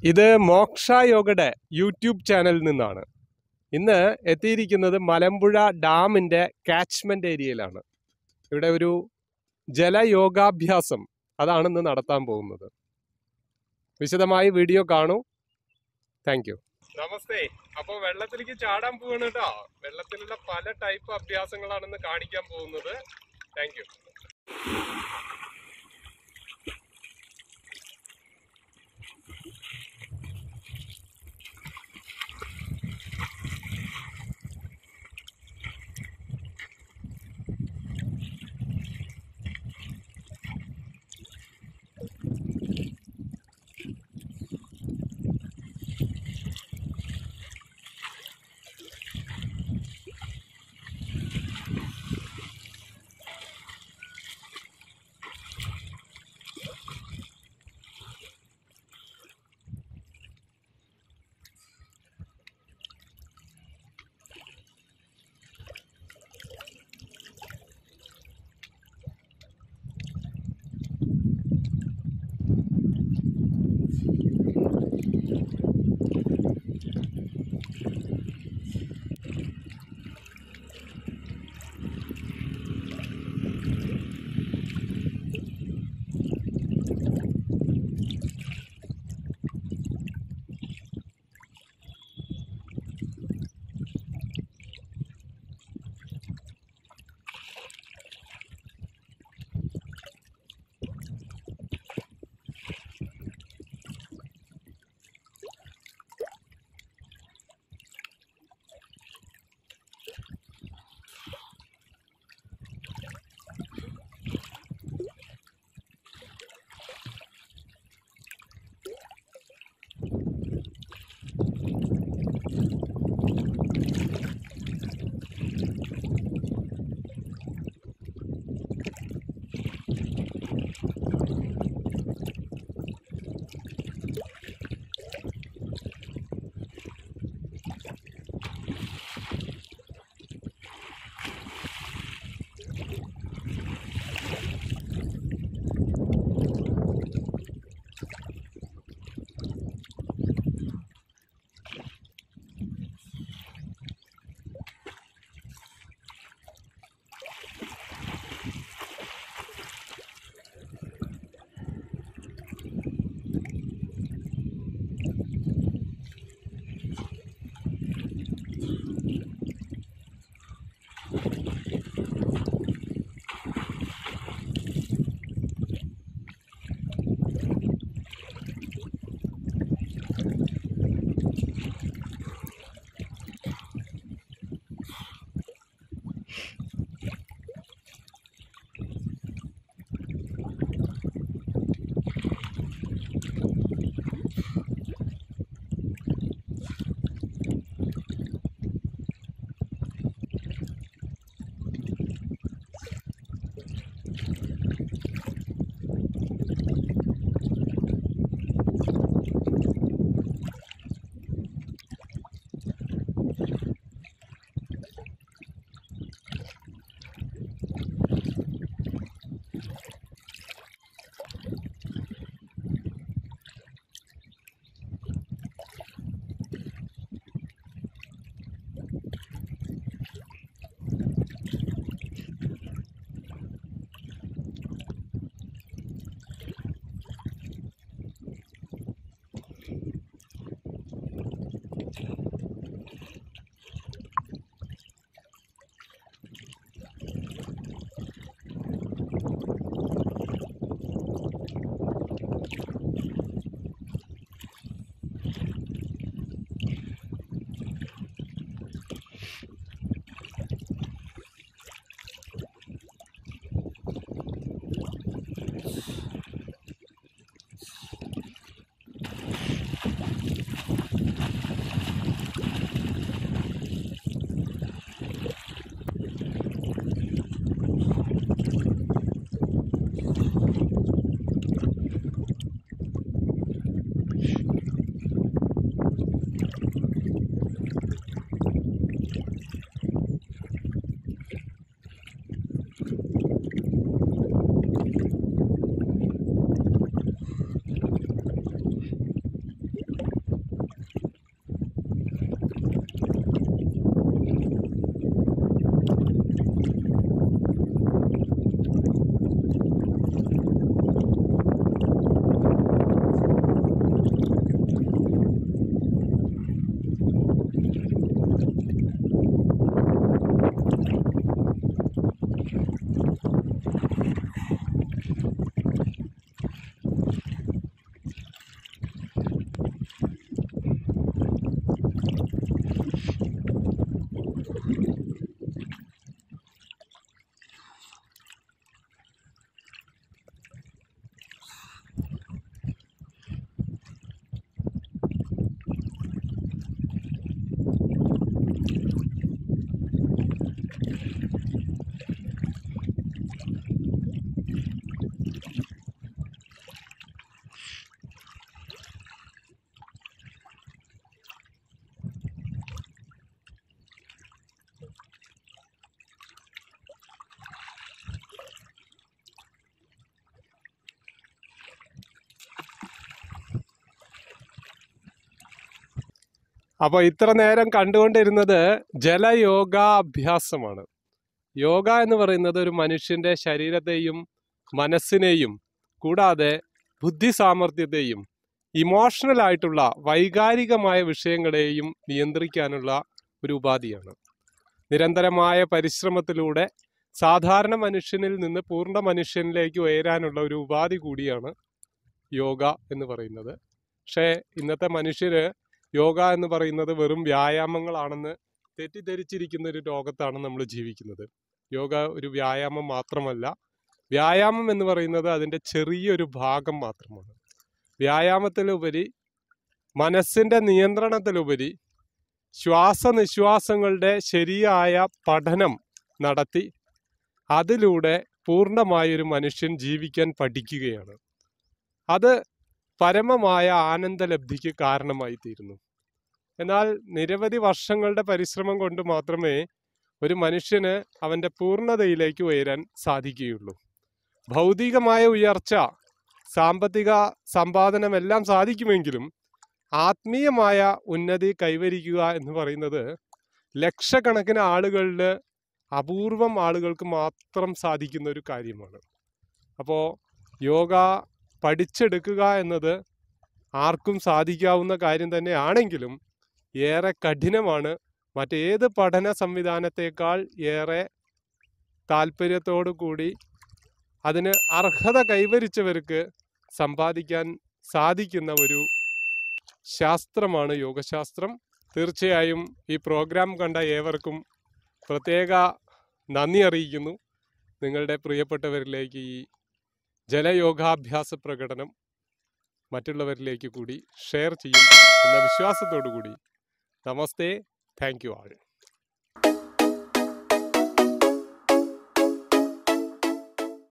ഇത് മോക്ഷ യോഗയുടെ യൂട്യൂബ് ചാനലിൽ നിന്നാണ് ഇന്ന് എത്തിയിരിക്കുന്നത് മലമ്പുഴ ഡാമിൻ്റെ കാച്ച്മെൻ്റ് ഏരിയയിലാണ് ഇവിടെ ഒരു ജലയോഗാഭ്യാസം അതാണ് ഇന്ന് നടത്താൻ പോകുന്നത് വിശദമായി വീഡിയോ കാണൂ താങ്ക് യു നമസ്തേ അപ്പോൾ വെള്ളത്തിലേക്ക് ചാടാൻ പോവാണ് കേട്ടോ വെള്ളത്തിലുള്ള പല ടൈപ്പ് അഭ്യാസങ്ങളാണ് ഇന്ന് കാണിക്കാൻ പോകുന്നത് താങ്ക് യു അപ്പോൾ ഇത്ര നേരം കണ്ടുകൊണ്ടിരുന്നത് ജലയോഗാഭ്യാസമാണ് യോഗ എന്ന് പറയുന്നത് ഒരു മനുഷ്യന്റെ ശരീരത്തെയും മനസ്സിനെയും കൂടാതെ ബുദ്ധി സാമർഥ്യത്തെയും ഇമോഷണൽ ആയിട്ടുള്ള വൈകാരികമായ വിഷയങ്ങളെയും നിയന്ത്രിക്കാനുള്ള ഒരു ഉപാധിയാണ് നിരന്തരമായ പരിശ്രമത്തിലൂടെ സാധാരണ മനുഷ്യനിൽ നിന്ന് പൂർണ്ണ മനുഷ്യനിലേക്ക് ഉയരാനുള്ള ഒരു ഉപാധി കൂടിയാണ് യോഗ എന്ന് പറയുന്നത് പക്ഷേ ഇന്നത്തെ മനുഷ്യര് യോഗ എന്ന് പറയുന്നത് വെറും വ്യായാമങ്ങളാണെന്ന് തെറ്റിദ്ധരിച്ചിരിക്കുന്ന ഒരു ലോകത്താണ് നമ്മൾ ജീവിക്കുന്നത് യോഗ ഒരു വ്യായാമം മാത്രമല്ല വ്യായാമം എന്ന് പറയുന്നത് അതിൻ്റെ ചെറിയൊരു ഭാഗം മാത്രമാണ് വ്യായാമത്തിലുപരി മനസ്സിൻ്റെ നിയന്ത്രണത്തിലുപരി ശ്വാസനിശ്വാസങ്ങളുടെ ശരിയായ പഠനം നടത്തി അതിലൂടെ പൂർണ്ണമായൊരു മനുഷ്യൻ ജീവിക്കാൻ പഠിക്കുകയാണ് അത് പരമമായ ആനന്ദലബ്ധിക്ക് കാരണമായി തീരുന്നു എന്നാൽ നിരവധി വർഷങ്ങളുടെ പരിശ്രമം കൊണ്ട് മാത്രമേ ഒരു മനുഷ്യന് അവൻ്റെ പൂർണ്ണതയിലേക്ക് ഉയരാൻ സാധിക്കുകയുള്ളൂ ഭൗതികമായ ഉയർച്ച സാമ്പത്തിക സമ്പാദനമെല്ലാം സാധിക്കുമെങ്കിലും ആത്മീയമായ ഉന്നതി കൈവരിക്കുക എന്ന് പറയുന്നത് ലക്ഷക്കണക്കിന് ആളുകളിൽ അപൂർവം ആളുകൾക്ക് മാത്രം സാധിക്കുന്ന ഒരു കാര്യമാണ് അപ്പോൾ യോഗ പഠിച്ചെടുക്കുക എന്നത് ആർക്കും സാധിക്കാവുന്ന കാര്യം തന്നെയാണെങ്കിലും ഏറെ കഠിനമാണ് മറ്റേത് പഠന സംവിധാനത്തേക്കാൾ ഏറെ താല്പര്യത്തോടു കൂടി അതിന് അർഹത കൈവരിച്ചവർക്ക് സമ്പാദിക്കാൻ സാധിക്കുന്ന ഒരു ശാസ്ത്രമാണ് യോഗശാസ്ത്രം തീർച്ചയായും ഈ പ്രോഗ്രാം കണ്ട ഏവർക്കും പ്രത്യേക നന്ദി അറിയിക്കുന്നു നിങ്ങളുടെ പ്രിയപ്പെട്ടവരിലേക്ക് ഈ ജലയോഗാഭ്യാസ പ്രകടനം മറ്റുള്ളവരിലേക്ക് കൂടി ഷെയർ ചെയ്യും എന്ന വിശ്വാസത്തോടു കൂടി നമസ്തേ താങ്ക് യു ആൾ